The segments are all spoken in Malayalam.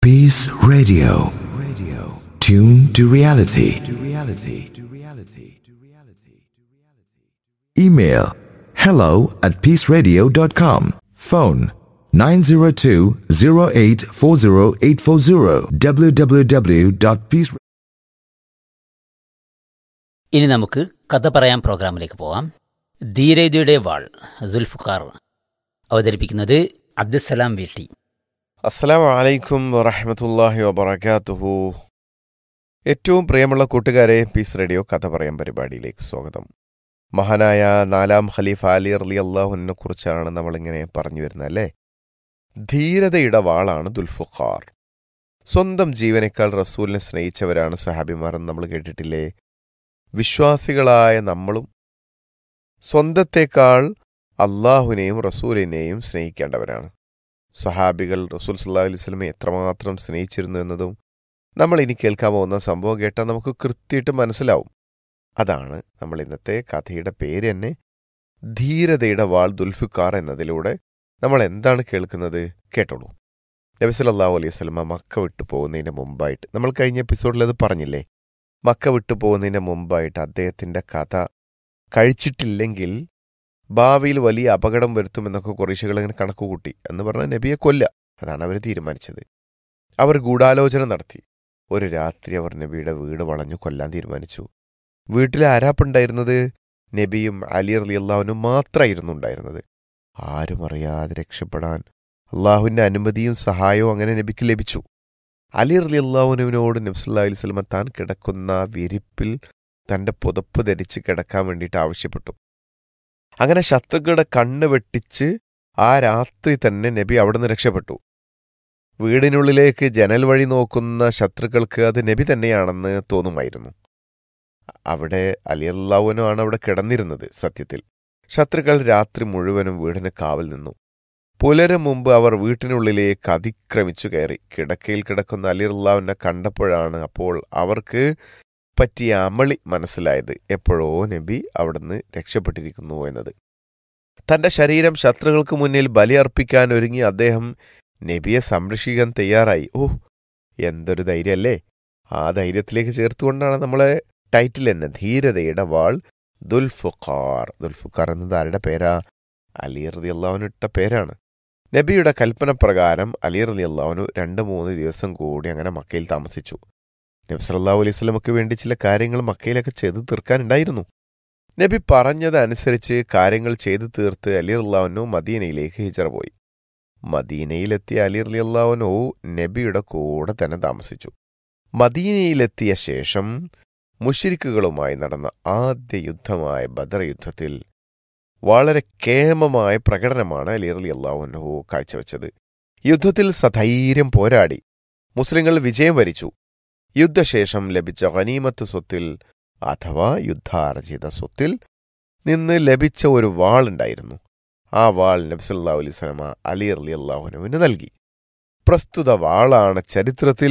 Peace Radio. Radio. Tune to reality. To reality. To reality. To reality. Email hello at peaceradio.com. Phone 902-0840840 www.peace ഇനി നമുക്ക് കഥ പറയാം പ്രോഗ്രാമിലേക്ക് പോവാം ധീരതയുടെ വാൾ സുൽഫുഖാർ അവതരിപ്പിക്കുന്നത് അബ്ദുസലാം വീട്ടി അസ്സലാമു അലൈക്കും വറഹമത്തല്ലാഹി വബറകാതുഹു ഏറ്റവും പ്രിയമുള്ള കൂട്ടുകാരെ പീസ് റേഡിയോ കഥ പറയാൻ പരിപാടിയിലേക്ക് സ്വാഗതം മഹാനായ നാലാം ഖലീഫ അലി അലി അള്ളാഹുവിനെ കുറിച്ചാണ് നമ്മളിങ്ങനെ പറഞ്ഞു വരുന്നത് അല്ലേ ധീരതയുടെ വാളാണ് ദുൽഫുഖാർ സ്വന്തം ജീവനേക്കാൾ റസൂലിനെ സ്നേഹിച്ചവരാണ് സഹാബിമാർ എന്ന് നമ്മൾ കേട്ടിട്ടില്ലേ വിശ്വാസികളായ നമ്മളും സ്വന്തത്തേക്കാൾ അള്ളാഹുവിനെയും റസൂലിനെയും സ്നേഹിക്കേണ്ടവരാണ് സ്വഹാബികൾ റസൂൽ സല്ലാ അലൈഹി സ്വലമെ എത്രമാത്രം സ്നേഹിച്ചിരുന്നു എന്നതും നമ്മൾ ഇനി കേൾക്കാൻ പോകുന്ന സംഭവം കേട്ടാൽ നമുക്ക് കൃത്യമായിട്ട് മനസ്സിലാവും അതാണ് നമ്മൾ ഇന്നത്തെ കഥയുടെ പേര് തന്നെ ധീരതയുടെ വാൾ ദുൽഫിക്കാർ എന്നതിലൂടെ നമ്മൾ എന്താണ് കേൾക്കുന്നത് കേട്ടോളൂ നബി സല്ലല്ലാഹു അലൈഹി സ്വലമ മക്ക വിട്ടു പോകുന്നതിന് മുമ്പായിട്ട് നമ്മൾ കഴിഞ്ഞ എപ്പിസോഡിൽ അത് പറഞ്ഞില്ലേ മക്ക വിട്ടു പോകുന്നതിന് മുമ്പായിട്ട് അദ്ദേഹത്തിന്റെ കഥ കഴിച്ചിട്ടില്ലെങ്കിൽ ഭാവിയിൽ വലിയ അപകടം വരുത്തുമെന്നൊക്കെ കുറേശികൾ ഇങ്ങനെ കണക്കുകൂട്ടി എന്ന് പറഞ്ഞാൽ നബിയെ കൊല്ല അതാണ് അവർ തീരുമാനിച്ചത് അവർ ഗൂഢാലോചന നടത്തി ഒരു രാത്രി അവർ നബിയുടെ വീട് വളഞ്ഞു കൊല്ലാൻ തീരുമാനിച്ചു വീട്ടിൽ ആരാപ്പുണ്ടായിരുന്നത് നബിയും അലി അലി അള്ളാഹുനും മാത്രമായിരുന്നു ഉണ്ടായിരുന്നത് ആരും അറിയാതെ രക്ഷപ്പെടാൻ അള്ളാഹുവിന്റെ അനുമതിയും സഹായവും അങ്ങനെ നബിക്ക് ലഭിച്ചു അലി അലി അള്ളാഹുനുവിനോട് നബ്സുല്ലാ അലൈഹി സ്വലമ താൻ കിടക്കുന്ന വിരിപ്പിൽ തന്റെ പുതപ്പ് ധരിച്ച് കിടക്കാൻ വേണ്ടിയിട്ട് ആവശ്യപ്പെട്ടു അങ്ങനെ ശത്രുക്കളുടെ കണ്ണ് വെട്ടിച്ച് ആ രാത്രി തന്നെ നബി അവിടുന്ന് രക്ഷപ്പെട്ടു വീടിനുള്ളിലേക്ക് ജനൽ വഴി നോക്കുന്ന ശത്രുക്കൾക്ക് അത് നബി തന്നെയാണെന്ന് തോന്നുമായിരുന്നു അവിടെ അലിയല്ലാവുനുമാണ് അവിടെ കിടന്നിരുന്നത് സത്യത്തിൽ ശത്രുക്കൾ രാത്രി മുഴുവനും വീടിന് കാവൽ നിന്നു പുലരും മുമ്പ് അവർ വീട്ടിനുള്ളിലേക്ക് അതിക്രമിച്ചു കയറി കിടക്കയിൽ കിടക്കുന്ന അലിയല്ലാവിനെ കണ്ടപ്പോഴാണ് അപ്പോൾ അവർക്ക് പറ്റിയ അമളി മനസ്സിലായത് എപ്പോഴോ നബി അവിടുന്ന് രക്ഷപ്പെട്ടിരിക്കുന്നു എന്നത് തന്റെ ശരീരം ശത്രുക്കൾക്ക് മുന്നിൽ ബലിയർപ്പിക്കാൻ ഒരുങ്ങി അദ്ദേഹം നബിയെ സംരക്ഷിക്കാൻ തയ്യാറായി ഓ എന്തൊരു ധൈര്യമല്ലേ ആ ധൈര്യത്തിലേക്ക് ചേർത്തുകൊണ്ടാണ് നമ്മളെ ടൈറ്റിൽ തന്നെ ധീരതയുടെ വാൾ ദുൽഫുഖാർ ദുൽഫുഖാർ എന്നത് ആരുടെ പേരാ അലി റതി അള്ളാഹുന് ഇട്ട പേരാണ് നബിയുടെ കൽപ്പന പ്രകാരം അലി റതി അള്ളാഹുനു രണ്ട് മൂന്ന് ദിവസം കൂടി അങ്ങനെ മക്കയിൽ താമസിച്ചു നബി സല്ലല്ലാഹു അലൈഹി സ്വലമക്ക് വേണ്ടി ചില കാര്യങ്ങൾ മക്കയിലൊക്കെ ചെയ്തു തീർക്കാനുണ്ടായിരുന്നു നബി പറഞ്ഞതനുസരിച്ച് കാര്യങ്ങൾ ചെയ്തു തീർത്ത് അലി അള്ളാഹുനു മദീനയിലേക്ക് ഹിജറ പോയി മദീനയിലെത്തിയ അലി അലി അള്ളാഹുനു നബിയുടെ കൂടെ തന്നെ താമസിച്ചു മദീനയിലെത്തിയ ശേഷം മുഷിരിക്കുകളുമായി നടന്ന ആദ്യ യുദ്ധമായ ബദർ യുദ്ധത്തിൽ വളരെ കേമമായ പ്രകടനമാണ് അലി അലി അള്ളാഹുനു കാഴ്ചവെച്ചത് യുദ്ധത്തിൽ സധൈര്യം പോരാടി മുസ്ലിങ്ങൾ വിജയം വരിച്ചു യുദ്ധശേഷം ലഭിച്ച ഗനീമത്ത് സ്വത്തിൽ അഥവാ യുദ്ധാർജിത സ്വത്തിൽ നിന്ന് ലഭിച്ച ഒരു വാളുണ്ടായിരുന്നു ആ വാൾ നബ്സല്ലാ അലൈസ്ലമ അലി അലി അള്ളാഹുനുവിന് നൽകി പ്രസ്തുത വാളാണ് ചരിത്രത്തിൽ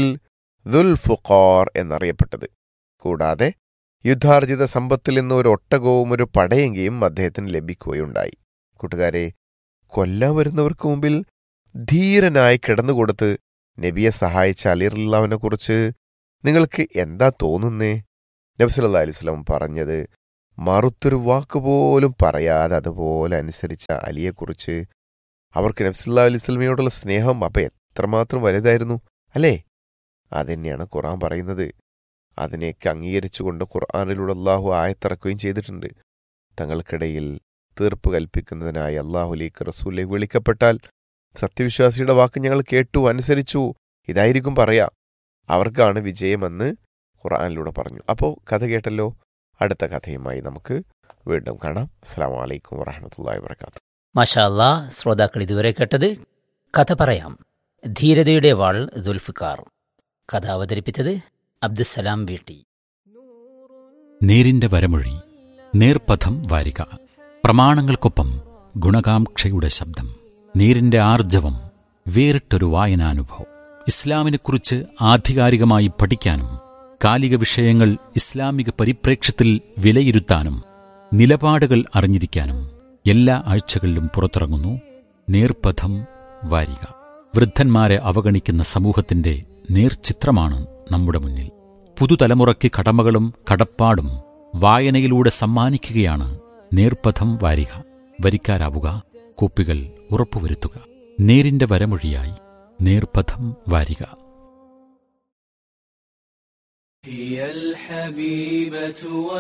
ദുൽഫുഖാർ എന്നറിയപ്പെട്ടത് കൂടാതെ യുദ്ധാർജിത സമ്പത്തിൽ നിന്ന് ഒരു ഒട്ടകവും ഒരു പടയെങ്കിലും അദ്ദേഹത്തിന് ലഭിക്കുകയുണ്ടായി കൂട്ടുകാരെ കൊല്ലാൻ വരുന്നവർക്ക് മുമ്പിൽ ധീരനായി കിടന്നുകൊടുത്ത് നബിയെ സഹായിച്ച അലിറുല്ലാവിനെ കുറിച്ച് നിങ്ങൾക്ക് എന്താ തോന്നുന്നേ നബ്സല്ലാ അലൈഹി സ്വലം പറഞ്ഞത് മറുത്തൊരു വാക്കുപോലും പറയാതെ അതുപോലെ അനുസരിച്ച അലിയെക്കുറിച്ച് അവർക്ക് നബ്സല്ലാ അലൈഹി സ്വലമയോടുള്ള സ്നേഹം അപ്പം എത്രമാത്രം വലുതായിരുന്നു അല്ലേ അതുതന്നെയാണ് ഖുറാൻ പറയുന്നത് അതിനെയൊക്കെ അംഗീകരിച്ചുകൊണ്ട് ഖുർആാനിലൂടെ അള്ളാഹു ആയത്തിറക്കുകയും ചെയ്തിട്ടുണ്ട് തങ്ങൾക്കിടയിൽ തീർപ്പ് കൽപ്പിക്കുന്നതിനായി അള്ളാഹുലേക്ക് റസൂലേക്ക് വിളിക്കപ്പെട്ടാൽ സത്യവിശ്വാസിയുടെ വാക്ക് ഞങ്ങൾ കേട്ടു അനുസരിച്ചു ഇതായിരിക്കും പറയാ അവർക്കാണ് വിജയമെന്ന് ഖുർആാനിലൂടെ പറഞ്ഞു അപ്പോൾ കഥ കേട്ടല്ലോ അടുത്ത കഥയുമായി നമുക്ക് വീണ്ടും കാണാം അസ്സാം വലൈക്കും വറഹമത്തല്ലാ വാത്തു മാഷാ അല്ലാ ശ്രോതാക്കൾ ഇതുവരെ കേട്ടത് കഥ പറയാം ധീരതയുടെ വാൾ ദുൽഫിക്കാർ കഥ അവതരിപ്പിച്ചത് അബ്ദുസലാം വീട്ടി നേരിന്റെ വരമൊഴി നേർപഥം വാരിക പ്രമാണങ്ങൾക്കൊപ്പം ഗുണകാംക്ഷയുടെ ശബ്ദം നേരിന്റെ ആർജവം വേറിട്ടൊരു വായനാനുഭവം ഇസ്ലാമിനെക്കുറിച്ച് ആധികാരികമായി പഠിക്കാനും കാലിക വിഷയങ്ങൾ ഇസ്ലാമിക പരിപ്രേക്ഷ്യത്തിൽ വിലയിരുത്താനും നിലപാടുകൾ അറിഞ്ഞിരിക്കാനും എല്ലാ ആഴ്ചകളിലും പുറത്തിറങ്ങുന്നു നേർപഥം വാരിക വൃദ്ധന്മാരെ അവഗണിക്കുന്ന സമൂഹത്തിന്റെ നേർചിത്രമാണ് നമ്മുടെ മുന്നിൽ പുതുതലമുറയ്ക്ക് കടമകളും കടപ്പാടും വായനയിലൂടെ സമ്മാനിക്കുകയാണ് നേർപഥം വാരിക വരിക്കാരാവുക കുപ്പികൾ ഉറപ്പുവരുത്തുക നേരിന്റെ വരമൊഴിയായി നേർപഥം വാരിക هي الحبيبة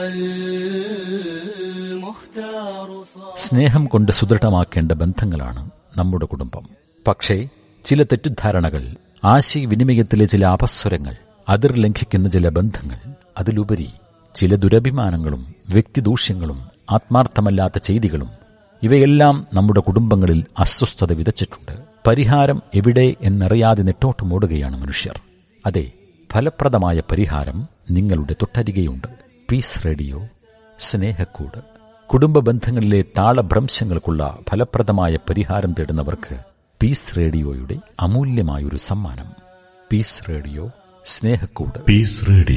والمختار صار സ്നേഹം കൊണ്ട് സുദൃഢമാക്കേണ്ട ബന്ധങ്ങളാണ് നമ്മുടെ കുടുംബം പക്ഷേ ചില തെറ്റിദ്ധാരണകൾ ആശയവിനിമയത്തിലെ ചില അപസ്വരങ്ങൾ അതിർ ലംഘിക്കുന്ന ചില ബന്ധങ്ങൾ അതിലുപരി ചില ദുരഭിമാനങ്ങളും വ്യക്തിദൂഷ്യങ്ങളും ആത്മാർത്ഥമല്ലാത്ത ചെയ്തികളും ഇവയെല്ലാം നമ്മുടെ കുടുംബങ്ങളിൽ അസ്വസ്ഥത വിതച്ചിട്ടുണ്ട് പരിഹാരം എവിടെ എന്നറിയാതെ നെട്ടോട്ടമോടുകയാണ് മനുഷ്യർ അതെ ഫലപ്രദമായ പരിഹാരം നിങ്ങളുടെ തൊട്ടരികെയുണ്ട് പീസ് റേഡിയോ സ്നേഹക്കൂട് കുടുംബ ബന്ധങ്ങളിലെ താളഭ്രംശങ്ങൾക്കുള്ള ഫലപ്രദമായ പരിഹാരം തേടുന്നവർക്ക് പീസ് റേഡിയോയുടെ അമൂല്യമായൊരു സമ്മാനം പീസ് റേഡിയോ സ്നേഹക്കൂട് Peace Radio.